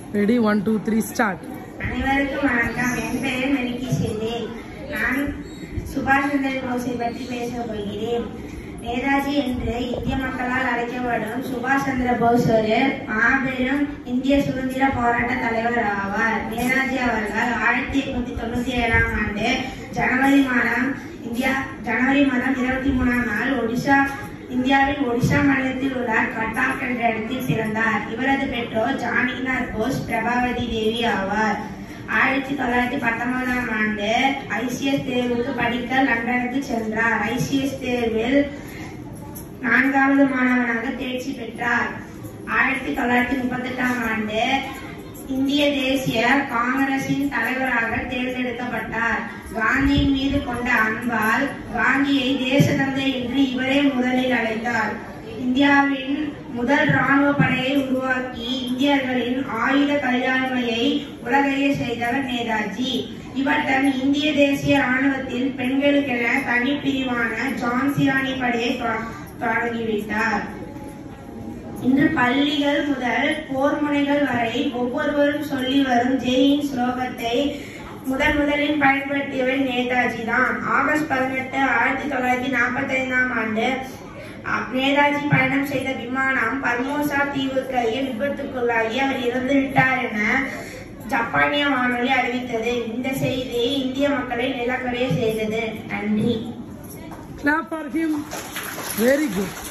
ready one two three start அனைவருக்கும் வணக்கம் என் பெயர் மெலிக்கி சேதே நான் சுபாஷ் சந்திர போஸை பற்றி பேச போகிறேன் நேதாஜி என்று இந்திய மக்களால் அழைக்கப்படும் சுபாஷ் சந்திர போஸ் ஒரு மாபெரும் இந்திய சுதந்திர போராட்ட தலைவர் ஆவார் நேதாஜி அவர்கள் ஆயிரத்தி எட்நூத்தி தொண்ணூத்தி ஏழாம் ஆண்டு ஜனவரி மாதம் இந்தியா ஜனவரி மாதம் இருபத்தி மூணாம் நாள் ஒடிஷா இந்தியாவின் ஒடிஷா மாநிலத்தில் உள்ள கட்டாக் என்ற இடத்தில் பிறந்தார் இவரது பெற்றோர் ஜானகிநாத் போஸ் பிரபாவதி தேவி ஆவார் ஆயிரத்தி தொள்ளாயிரத்தி பத்தொன்பதாம் ஆண்டு ஐசிஎஸ் தேர்வுக்கு படிக்க லண்டனுக்கு சென்றார் ஐசிஎஸ் தேர்வில் நான்காவது மாணவனாக தேர்ச்சி பெற்றார் ஆயிரத்தி தொள்ளாயிரத்தி முப்பத்தி எட்டாம் ஆண்டு இந்திய தேசிய காங்கிரசின் தலைவராக தேர்ந்தெடுக்கப்பட்டார் காந்தியின் மீது கொண்ட அன்பால் காந்தியை தேசதந்தை என்று இவரே முதலில் அழைத்தார் இந்தியாவின் முதல் ராணுவ படையை உருவாக்கி இந்தியர்களின் ஆயுத கையாண்மையை உலகைய செய்தவர் நேதாஜி இவர் தன் இந்திய தேசிய ராணுவத்தில் பெண்களுக்கென தனிப்பிரிவான ஜான்சியானி படையை தொ- தொடங்கிவிட்டார் இன்று பள்ளிகள் முதல் போர் முனைகள் வரை ஒவ்வொருவரும் சொல்லி வரும் ஜெயின் ஸ்லோகத்தை முதன் முதலில் பயன்படுத்தியவர் நேதாஜி தான் ஆகஸ்ட் பதினெட்டு ஆயிரத்தி தொள்ளாயிரத்தி நாற்பத்தி ஐந்தாம் ஆண்டு அ- நேதாஜி பயணம் செய்த விமானம் பர்மோசா தீவுக்கு அருகே விபத்துக்குள்ளாகி அவர் இறந்து விட்டார் என ஜப்பானிய வானொலி அறிவித்தது இந்த செய்தி இந்திய மக்களை நிலக்கடைய செய்தது நன்றி clap for him very good